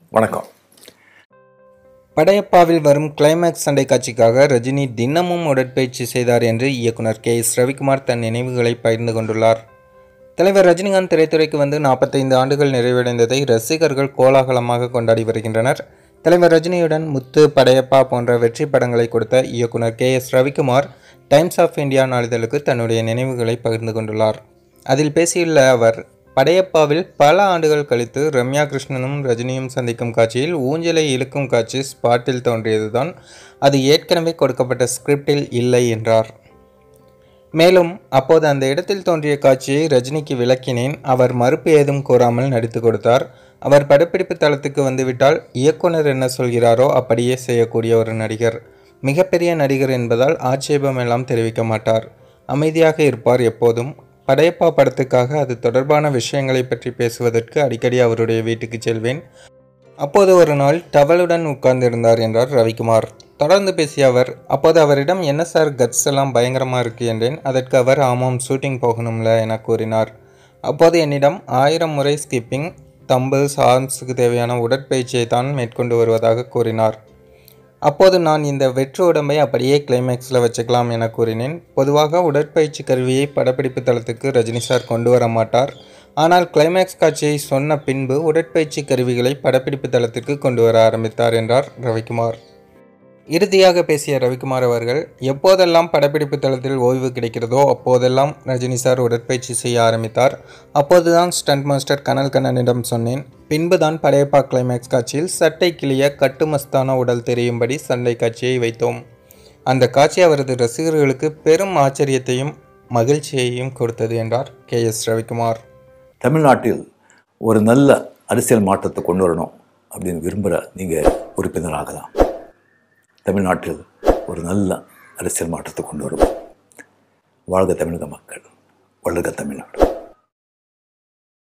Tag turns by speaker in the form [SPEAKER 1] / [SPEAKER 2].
[SPEAKER 1] வணக்கம்
[SPEAKER 2] படையப்பாவில் வரும் கிளைமேக்ஸ் சண்டை காட்சிக்காக ரஜினி தினமும் உடற்பயிற்சி செய்தார் என்று இயக்குனர் கே எஸ் ரவிக்குமார் தன் நினைவுகளை பகிர்ந்து கொண்டுள்ளார் தலைவர் ரஜினிகாந்த் திரைத்துறைக்கு வந்து நாற்பத்தைந்து ஆண்டுகள் நிறைவடைந்ததை ரசிகர்கள் கோலாகலமாக கொண்டாடி வருகின்றனர் தலைவர் ரஜினியுடன் முத்து படையப்பா போன்ற வெற்றி படங்களை கொடுத்த இயக்குனர் K S Ravikumar Times of India நாளிதழுக்கு தன்னுடைய நினைவுகளை பகிர்ந்து கொண்டுள்ளார் அதில் பேசியுள்ள அவர் படையப்பாவில் பல ஆண்டுகள் கழித்து ரம்யா கிருஷ்ணனும் ரஜினியும் சந்திக்கும் காட்சியில் ஊஞ்சலை இழுக்கும் காட்சி ஸ்பாட்டில் தோன்றியதுதான் அது ஏற்கனவே கொடுக்கப்பட்ட ஸ்கிரிப்டில் இல்லை என்றார் மேலும் அப்போது அந்த இடத்தில் தோன்றிய காட்சியை ரஜினிக்கு விளக்கினேன் அவர் மறுப்பு ஏதும் கூறாமல் நடித்து கொடுத்தார் அவர் படப்பிடிப்பு தளத்துக்கு வந்துவிட்டால் இயக்குனர் என்ன சொல்கிறாரோ அப்படியே செய்யக்கூடிய ஒரு நடிகர் மிகப்பெரிய நடிகர் என்பதால் ஆட்சேபம் எல்லாம் தெரிவிக்க மாட்டார் அமைதியாக இருப்பார் எப்போதும் படையப்பா படத்துக்காக அது தொடர்பான விஷயங்களை பற்றி பேசுவதற்கு அடிக்கடி அவருடைய வீட்டுக்கு செல்வேன் அப்போது ஒரு நாள் டவலுடன் உட்கார்ந்திருந்தார் என்றார் ரவிக்குமார் தொடர்ந்து பேசிய அவர் அப்போது அவரிடம் என்ன சார் கட்ஸ் எல்லாம் பயங்கரமாக இருக்கு என்றேன் அதற்கு அவர் ஆமாம் ஷூட்டிங் போகணும்ல என கூறினார் அப்போது என்னிடம் ஆயிரம் முறை ஸ்கிப்பிங் தம்பிள்ஸ் ஆர்ம்ஸுக்கு தேவையான உடற்பயிற்சியை தான் மேற்கொண்டு வருவதாக கூறினார் அப்போது நான் இந்த வெற்று உடம்பை அப்படியே கிளைமேக்ஸில் வச்சுக்கலாம் என கூறினேன் பொதுவாக உடற்பயிற்சி கருவியை படப்பிடிப்பு தளத்துக்கு ரஜினி சார் கொண்டு வர மாட்டார் ஆனால் கிளைமேக்ஸ் காட்சியை சொன்ன பின்பு உடற்பயிற்சி கருவிகளை படப்பிடிப்பு தளத்திற்கு கொண்டு வர ஆரம்பித்தார் என்றார் ரவிக்குமார் இறுதியாக பேசிய ரவிக்குமார் அவர்கள் எப்போதெல்லாம் படப்பிடிப்பு தளத்தில் ஓய்வு கிடைக்கிறதோ அப்போதெல்லாம் ரஜினி சார் உடற்பயிற்சி செய்ய ஆரம்பித்தார் அப்போதுதான் ஸ்டண்ட் மாஸ்டர் கனல் கண்ணனிடம் சொன்னேன் பின்புதான் படையப்பா கிளைமேக்ஸ் காட்சியில் சட்டை கிளிய கட்டுமஸ்தான உடல் தெரியும்படி சண்டை காட்சியை வைத்தோம் அந்த காட்சி அவரது ரசிகர்களுக்கு பெரும் ஆச்சரியத்தையும் மகிழ்ச்சியையும் கொடுத்தது என்றார் கே எஸ் ரவிக்குமார்
[SPEAKER 1] தமிழ்நாட்டில் ஒரு நல்ல அரசியல் மாற்றத்தை கொண்டு வரணும் அப்படின்னு விரும்புகிற நீங்கள் உறுப்பினராகலாம் தமிழ்நாட்டில் ஒரு நல்ல அரசியல் மாற்றத்தை கொண்டு வருவோம் வாழ்க தமிழக மக்கள் வளர்க தமிழ்நாடு